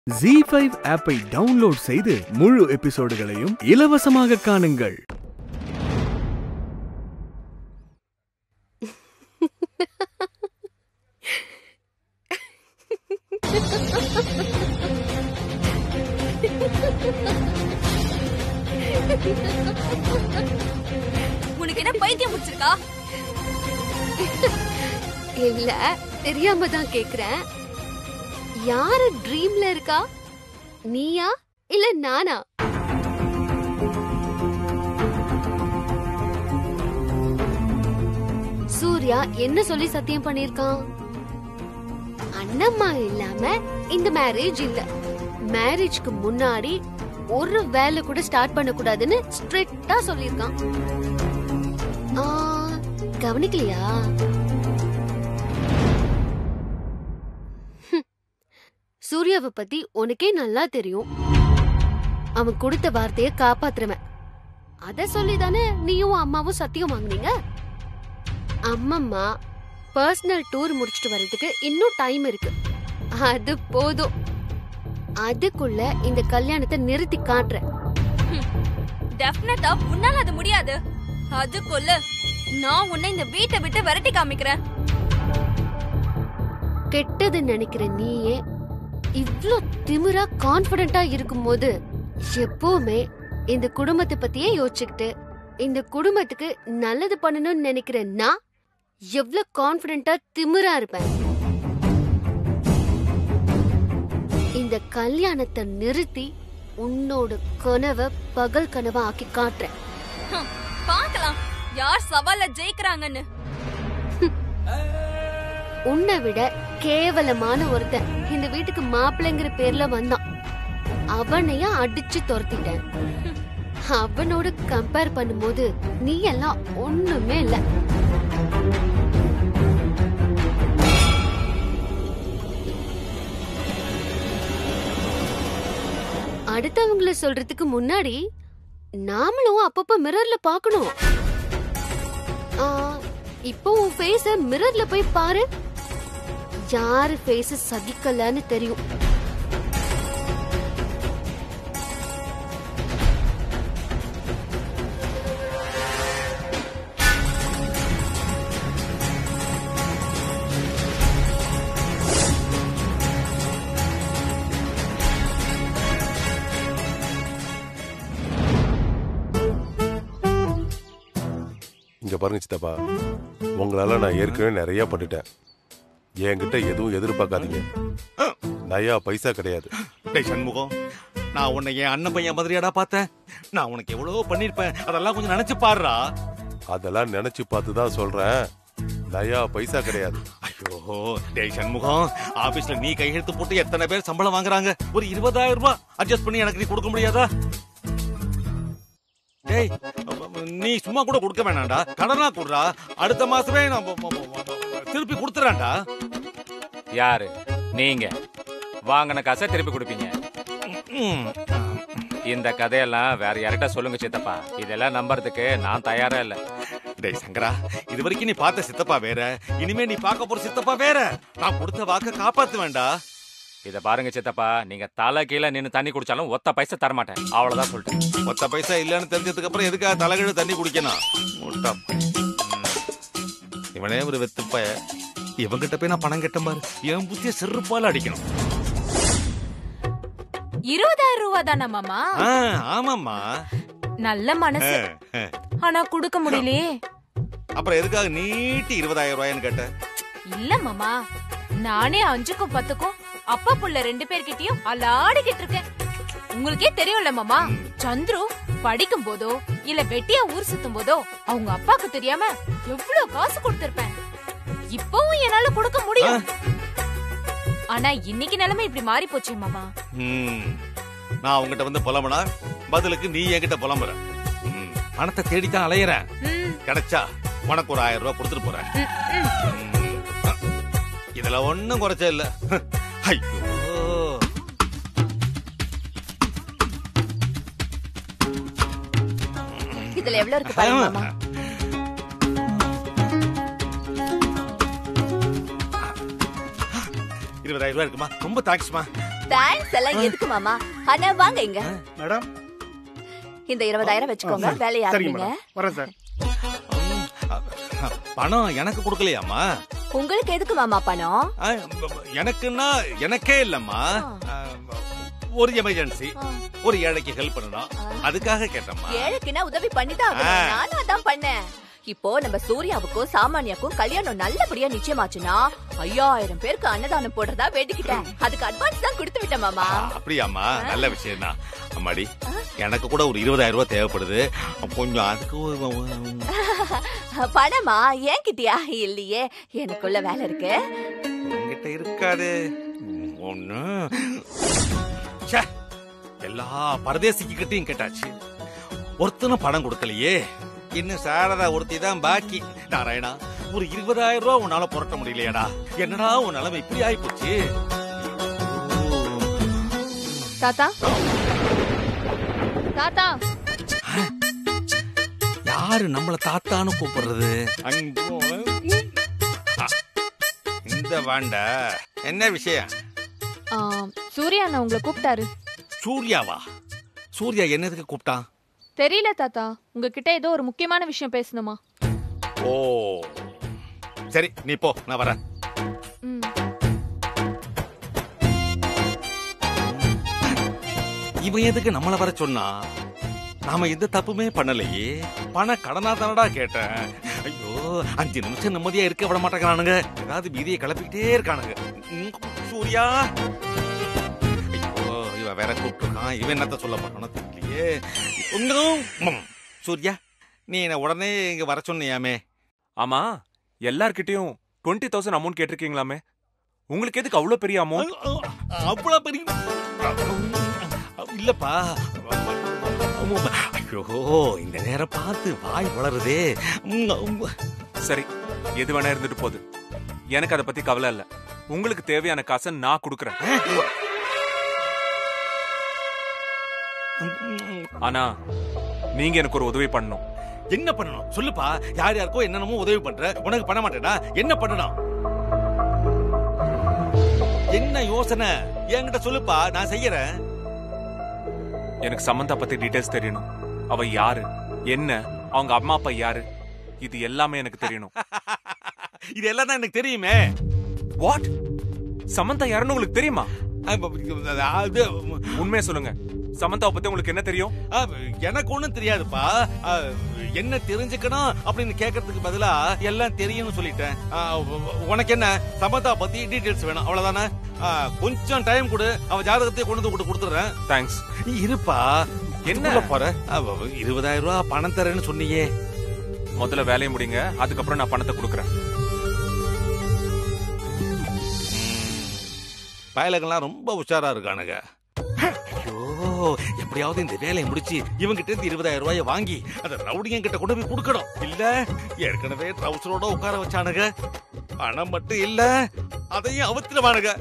G five ஆப்பை download செய்து முழு எபிசோடுகளையும் இலவசமாக காணுங்கள் உனக்கு என்ன பைத்தியம் முடிச்சிருக்கா இல்ல தெரியாம தான் கேக்குறேன் யாரு ட்ரீம்ல இருக்கா நீயா இல்ல நானா சூர்யா என்ன சொல்லி சத்தியம் பண்ணிருக்கான் அண்ணம்மா இல்லாம இந்த மேரேஜ் இல்ல மேரேஜ்க்கு முன்னாடி ஒரு வேலை கூட ஸ்டார்ட் பண்ண கூடாதுன்னு ஸ்ட்ரிக்ட்டா சொல்லிருக்கான் ஆ, கவனிக்கலையா ஹம். சூர்யாவை பத்தி உனக்கே நல்லா தெரியும் அவன் கொடுத்த வார்த்தைய காப்பாத்துறவன் அத சொல்லிதானே நீயும் அம்மாவும் சத்தியம் வாங்குனீங்க அம்மம்மா பர்சனல் டூர் முடிச்சிட்டு வர்றதுக்கு இன்னும் டைம் இருக்கு அது போதும் அதுக்குள்ள இந்த கல்யாணத்தை நிறுத்தி காட்டுறேன் டெஃபினட்டா உன்னால அது முடியாது அதுக்குள்ள நான் உன்னை இந்த வீட்டை விட்டு விரட்டி காமிக்கிறேன் கெட்டது நினைக்கிற நீயே இவ்ளோ திமிரா கான்பிடண்டா இருக்கும்போது எப்பவுமே இந்த குடும்பத்தை பத்தியே யோசிச்சுக்கிட்டு இந்த குடும்பத்துக்கு நல்லது பண்ணணும்னு நினைக்கிற நான் எவ்ளோ கான்பிடண்டா திமிரா இருப்பேன் இந்த கல்யாணத்தை நிறுத்தி உன்னோட கனவை பகல் கனவா ஆக்கி காட்டுறேன் ஹம், பார்க்கலாம் யார் சவால்ல ஜெயிக்கிறாங்கன்னு உன்னை விட கேவலமான ஒருத்தன் இந்த வீட்டுக்கு மாப்பிள்ளைங்கிற பேர்ல வந்தான் அவனைய அடிச்சு துரத்திட்டேன் அவனோட கம்பேர் பண்ணும்போது நீ எல்லாம் ஒண்ணுமே இல்ல அடுத்தவங்கள சொல்றதுக்கு முன்னாடி நாமளும் அப்பப்ப மிரர்ல பார்க்கணும் ஆ, இப்போ உன் ஃபேஸ மிரர்ல போய் பாரு யாரு ஃபேஸ் சகிக்கலன்னு தெரியும் இங்க பாருங்க சித்தப்பா உங்களால நான் ஏற்கனவே நிறைய பண்ணிட்டேன் என்கிட்ட எதுவும் எதிர்பார்க்காதீங்க நயா பைசா கிடையாது டேய் சண்முகம் நான் உன்னை என் அண்ணன் பையன் மாதிரியாடா பார்த்தேன் நான் உனக்கு எவ்வளவோ பண்ணிருப்பேன் அதெல்லாம் கொஞ்சம் நினைச்சு பாருடா அதெல்லாம் நினைச்சு பார்த்து தான் சொல்றேன் நயா பைசா கிடையாது ஐயோ டேய் சண்முகம் ஆபீஸ்ல நீ கையெழுத்து போட்டு எத்தனை பேர் சம்பளம் வாங்குறாங்க ஒரு இருபதாயிரம் ரூபாய் அட்ஜஸ்ட் பண்ணி எனக்கு நீ கொடுக்க முடியாதா டேய் நீ சும்மா கூட கொடுக்க வேணாம்டா கடனா கொடுறா அடுத்த மாசமே நான் ப- ப- ப- திருப்பி கொடுத்துறேன்டா யாரு நீங்க வாங்கின காசை திருப்பி கொடுப்பீங்க ம். இந்த கதையெல்லாம் வேற யார்கிட்ட சொல்லுங்க சித்தப்பா இதெல்லாம் நம்புறதுக்கு நான் தயாரா இல்ல டேய் சங்கரா இது வரைக்கும் நீ பார்த்த சித்தப்பா வேற இனிமே நீ பார்க்க போற சித்தப்பா வேற நான் கொடுத்த வாக்க காப்பாத்து வேண்டா இத பாருங்க சித்தப்பா நீங்க தலை கீழே நின்னு தண்ணி குடிச்சாலும் ஒத்த பைசா தரமாட்டேன் அவ்வளவுதான் சொல்லிட்டேன் ஒத்த பைசா இல்லன்னு தெரிஞ்சதுக்கு அப்புறம் எதுக்காக தலைகீழ தண்ணி குடிக்கணும் முட்டா பையன். ம். இவனே ஒரு வெத்துப்பய இவங்கிட்ட போய் நான் பணம் கெட்டேன் பாரு என் புத்திய செருப்பால அடிக்கணும் இருபதாயிரம் ரூபா தானா மாமா ஆ, ஆமாம்மா நல்ல மனசு ஆ, ஆ. ஆனா கொடுக்க முடியலையே அப்புறம் எதுக்காக நீட்டி இருபதாயிரம் ரூபாய்னு கேட்ட இல்ல மாமா நானே அஞ்சுக்கும் பத்துக்கும் அப்பா புள்ள ரெண்டு பேர்கிட்டயும் அலாடிக்கிட்டு இருக்கேன் உங்களுக்கே தெரியும்ல மாமா சந்துரு படிக்கும் போதோ இல்ல வெட்டியா ஊர் சுத்தும் போதோ அவங்க அப்பாக்கு தெரியாம எவ்வளவு காசு கொடுத்திருப்பேன் இப்பவும் என்னால கொடுக்க முடியும் ஆனா இன்னைக்கு நிலைமை இப்படி மாறி போச்சே மாமா ம். நான் உங்ககிட்ட வந்து புலம்புனா பதிலுக்கு நீ என்கிட்ட புலம்புற ம். பணத்தை தேடித்தான் அலையறேன் ம், கிடைச்சா உனக்கு ஒரு ஆயிரம் ரூபாய் கொடுத்துட்டு போறேன் ம், ம். ம். இதுல ஒண்ணும் குறைச்ச இல்ல ஐயோ இதுல எவ்வளவு இருக்கு பாருங்க மாமா இருபதாயிரம் ரூபாய் இருக்குமா ரொம்ப தேங்க்ஸ்மா தேங்க்ஸ் எல்லாம் எதுக்கு மாமா அண்ணா வாங்க இங்க மேடம் இந்த இருபதாயிரம் வச்சுக்கோங்க வேலையை சரிங்க ஆரம்பிங்க மேடம் வரேன் சார் பணம் எனக்கு கொடுக்கலையாமா உங்களுக்கு எதுக்கு மாமா பணம் ஆ, எனக்குன்னா எனக்கே இல்லம்மா ஆ, ஒரு எமர்ஜென்சி ஒரு ஏழைக்கு ஹெல்ப் பண்ணணும் அதுக்காக கேட்டம்மா ஏழைக்குன்னா உதவி பண்ணிதான் ஆகணும். நானும் அதான் பண்ணேன் இப்போ நம்ம சூர்யாவுக்கும் சாமானியாக்கும் கல்யாணம் நல்லபடியா நிச்சயமாச்சுன்னா ஐயாயிரம் பேருக்கு அன்னதானம் போடுறதா வேண்டிக்கிட்டேன் அதுக்கு அட்வான்ஸ் தான் கொடுத்து விட்டேன் மாமா ஆ, அப்படியாம்மா நல்ல விஷயம் தான் அம்மாடி எனக்கு கூட ஒரு இருபதாயிரம் ரூபாய் தேவைப்படுது கொஞ்சம் அதுக்கு ஒரு- ஒரு- பணமா ஏன் கிட்டியா இல்லையே எனக்குள்ள வேலை இருக்கு உன்கிட்ட இருக்காது ஒண்ணு ச்சே, எல்லா பரதேசிக்கு கிட்டையும் கேட்டாச்சு ஒருத்தனும் பணம் கொடுக்கலையே இன்னும் சாரதா ஒருத்தி தான் பாக்கி நாராயணா ஒரு இருபதாயிரம் ரூபாய் உன்னால புரட்ட முடியலையாடா என்னடா உன் நிலைமை இப்படி ஆயிப்போச்சு தாத்தா தாத்தா யாரு நம்மள தாத்தான்னு கூப்பிடுறது அங்கோ. ஆ, இந்த வாண்டா என்ன விஷயம் சூர்யா அண்ணா உங்களை கூப்பிட்டாரு சூர்யாவா சூர்யா என்னதுக்கு கூப்பிட்டான் தெரியல தாத்தா உங்ககிட்ட ஏதோ ஒரு முக்கியமான விஷயம் பேசணுமா ஓ சரி நீ போ நான் வரேன் ம் இவன் எதுக்கு நம்மள வர சொன்னா நாம எந்த தப்புமே பண்ணலையே பண கடனா தானடா கேட்டேன் ஐயோ அஞ்சு நிமிஷம் நிம்மதியா இருக்க விட மாட்டேங்கிறானுங்க ஏதாவது பீதியை கிளப்பிக்கிட்டே இருக்கானுங்க ம், சூர்யா ஐயோ இவன் வேற கூப்பிட்டுருக்கான் இவன் என்னத்த சொல்ல போறானோ தெரியலையே உங்களும், ம், சூர்யா நீ என்ன உடனே இங்க வர சொன்னியாமே ஆமா எல்லார்கிட்டயும் டுவெண்ட்டி தௌசண்ட் அமௌண்ட் கேட்டிருக்கீங்களாமே உங்களுக்கு எதுக்கு அவ்வளவு பெரிய அமௌண்ட் அவ்வளவு பெரிய இல்லப்பா ஐயோ இந்த நேரம் பார்த்து வாய் வளருதே உம், சரி எது வேணா இருந்துட்டு போகுது எனக்கு அதை பத்தி கவலை இல்ல உங்களுக்கு தேவையான காசை நான் கொடுக்கறேன் ஆனா நீங்க எனக்கு ஒரு உதவி பண்ணணும் என்ன பண்ணணும் சொல்லுப்பா யார் யாருக்கோ என்னென்னமோ உதவி பண்ற உனக்கு பண்ண மாட்டேடா என்ன பண்ணணும் என்ன யோசனை என்கிட்ட சொல்லுப்பா நான் செய்யறேன் எனக்கு சமந்தா பத்தி டீடைல்ஸ் தெரியணும் அவ யாரு என்ன அவங்க அம்மா அப்பா யாரு இது எல்லாமே எனக்கு தெரியணும் இது எல்லாம் தான் எனக்கு தெரியுமே வாட் சமந்தா யாருன்னு உங்களுக்கு தெரியுமா அது உண்மையை சொல்லுங்க சமந்தாவை பத்தி உங்களுக்கு என்ன தெரியும் ஆ, எனக்கு ஒண்ணும் தெரியாதுப்பா ஆ, என்ன தெரிஞ்சுக்கணும் அப்படின்னு கேட்கறதுக்கு பதிலா எல்லாம் தெரியும்னு சொல்லிட்டேன் ஆ, உ- உனக்கு என்ன சமந்தா பத்தி டீடைல்ஸ் வேணும் அவ்வளவுதானே ஆ, கொஞ்சம் டைம் கொடு அவன் ஜாதகத்தை கொண்டு வந்து கொடு- கொடுத்துறேன் தேங்க்ஸ் நீ இருப்பா என்ன? என்ன போற ஆ, இருபதாயிரம் ரூபாய் பணம் தரேன்னு சொன்னியே முதல்ல வேலையை முடிங்க அதுக்கப்புறம் நான் பணத்தை கொடுக்குறேன் பயலகெல்லாம் ரொம்ப உஷாரா இருக்கானுங்க ஐயோ எப்படியாவது இந்த வேலையை முடிச்சு இவங்கிட்ட இருந்து இருபதாயிரம் ரூபாய வாங்கி அத ரவுடிங்க கிட்ட கொண்டு போய் கொடுக்கணும் இல்ல ஏற்கனவே ட்ரௌசரோட உட்கார வச்சானுங்க பணம் மட்டும் இல்ல அதையும் அவுத்துருவானுங்க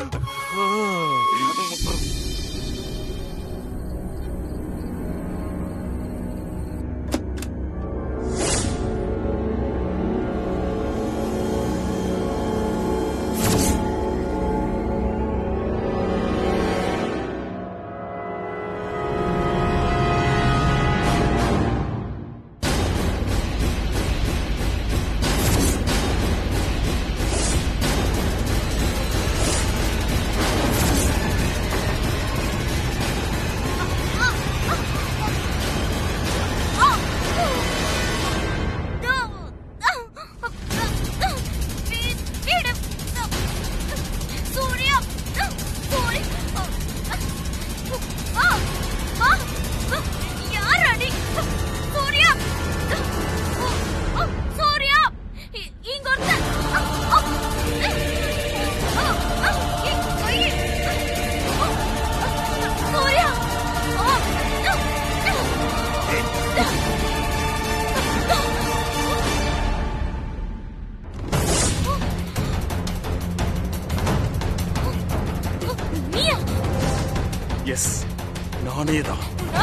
எஸ் நானே தான்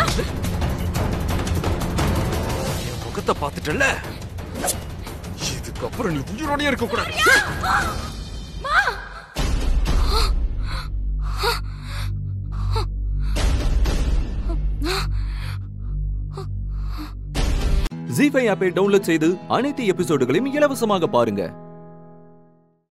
என் முகத்தை பார்த்துட்டல இதுக்கப்புறம் நீ உயிரோடய இருக்க கூடாது ஜி ஃபைவ் ஆப்பை டவுன்லோட் செய்து அனைத்து எபிசோடுகளையும் இலவசமாக பாருங்க